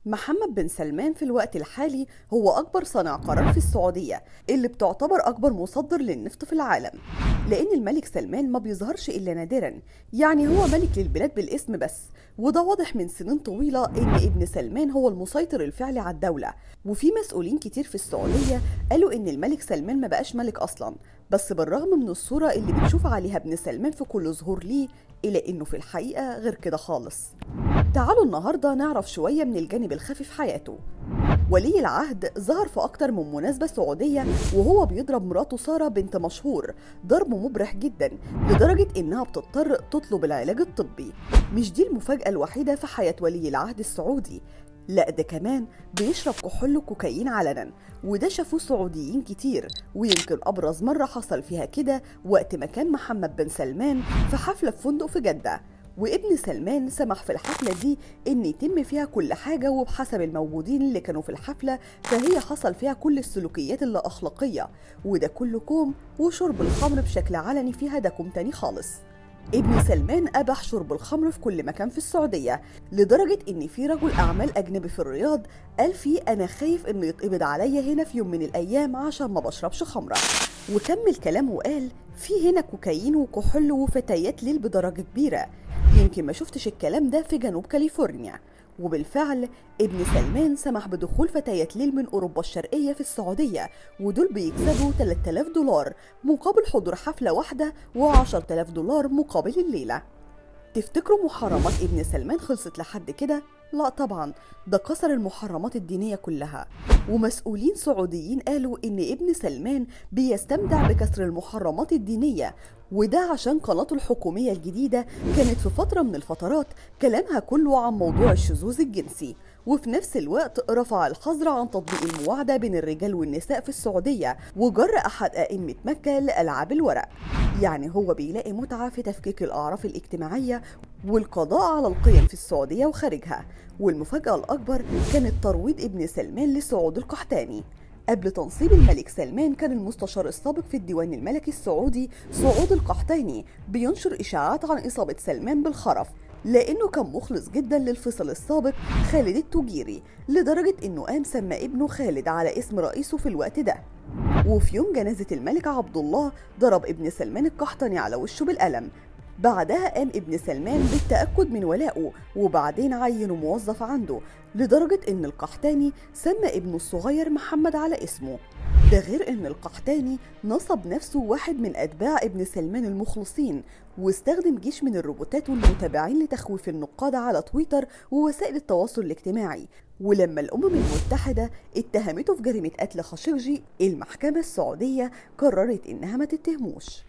محمد بن سلمان في الوقت الحالي هو أكبر صانع قرار في السعودية اللي بتعتبر أكبر مصدر للنفط في العالم لأن الملك سلمان ما بيظهرش إلا نادرا يعني هو ملك للبلاد بالاسم بس وده واضح من سنين طويلة إن ابن سلمان هو المسيطر الفعلي على الدولة وفي مسؤولين كتير في السعودية قالوا إن الملك سلمان ما بقاش ملك أصلا بس بالرغم من الصورة اللي بنشوف عليها ابن سلمان في كل ظهور ليه إلا إنه في الحقيقة غير كده خالص تعالوا النهاردة نعرف شوية من الجانب الخفي في حياته ولي العهد ظهر في أكتر من مناسبة سعودية وهو بيضرب مراته سارة بنت مشهور ضرب مبرح جدا لدرجة إنها بتضطر تطلب العلاج الطبي مش دي المفاجأة الوحيدة في حياة ولي العهد السعودي لا ده كمان بيشرب كحول وكوكايين علنا وده شافوه سعوديين كتير ويمكن أبرز مرة حصل فيها كده وقت ما كان محمد بن سلمان في حفلة في فندق في جدة وابن سلمان سمح في الحفلة دي إن يتم فيها كل حاجة وبحسب الموجودين اللي كانوا في الحفلة فهي حصل فيها كل السلوكيات اللا أخلاقية وده كله كوم وشرب الخمر بشكل علني فيها ده كوم تاني خالص ابن سلمان أباح شرب الخمر في كل مكان في السعودية لدرجة إن في رجل أعمال أجنبي في الرياض قال فيه أنا خايف إنه يتقبض عليا هنا في يوم من الأيام عشان ما بشربش خمرة وكمل كلامه وقال في هنا كوكايين وكحول وفتيات ليل بدرجة كبيرة يمكن ما شفتش الكلام ده في جنوب كاليفورنيا وبالفعل ابن سلمان سمح بدخول فتيات ليل من أوروبا الشرقية في السعودية ودول بيكسبوا 3000 دولار مقابل حضور حفلة واحدة و10000 دولار مقابل الليلة تفتكروا محرمات ابن سلمان خلصت لحد كده؟ لا طبعا ده كسر المحرمات الدينية كلها ومسؤولين سعوديين قالوا إن ابن سلمان بيستمتع بكسر المحرمات الدينية وده عشان قناته الحكومية الجديدة كانت في فترة من الفترات كلامها كله عن موضوع الشذوذ الجنسي وفي نفس الوقت رفع الحظر عن تطبيق المواعدة بين الرجال والنساء في السعودية وجر أحد أئمة مكة لألعاب الورق يعني هو بيلاقي متعة في تفكيك الأعراف الاجتماعية والقضاء على القيم في السعودية وخارجها والمفاجأة الأكبر كانت ترويض ابن سلمان لسعود القحتاني قبل تنصيب الملك سلمان كان المستشار السابق في الديوان الملكي السعودي سعود القحتاني بينشر إشاعات عن إصابة سلمان بالخرف لأنه كان مخلص جدا للفصل السابق خالد التجيري لدرجة إنه قام سمى ابنه خالد على اسم رئيسه في الوقت ده وفي يوم جنازة الملك عبد الله ضرب ابن سلمان القحطاني على وشه بالقلم بعدها قام ابن سلمان بالتأكد من ولائه وبعدين عينه موظف عنده لدرجة إن القحتاني سمى ابنه الصغير محمد على اسمه ده غير إن القحتاني نصب نفسه واحد من أتباع ابن سلمان المخلصين واستخدم جيش من الروبوتات والمتابعين لتخويف النقاد على تويتر ووسائل التواصل الاجتماعي ولما الأمم المتحدة اتهمته في جريمة قتل خاشقجي المحكمة السعودية قررت إنها ما تتهموش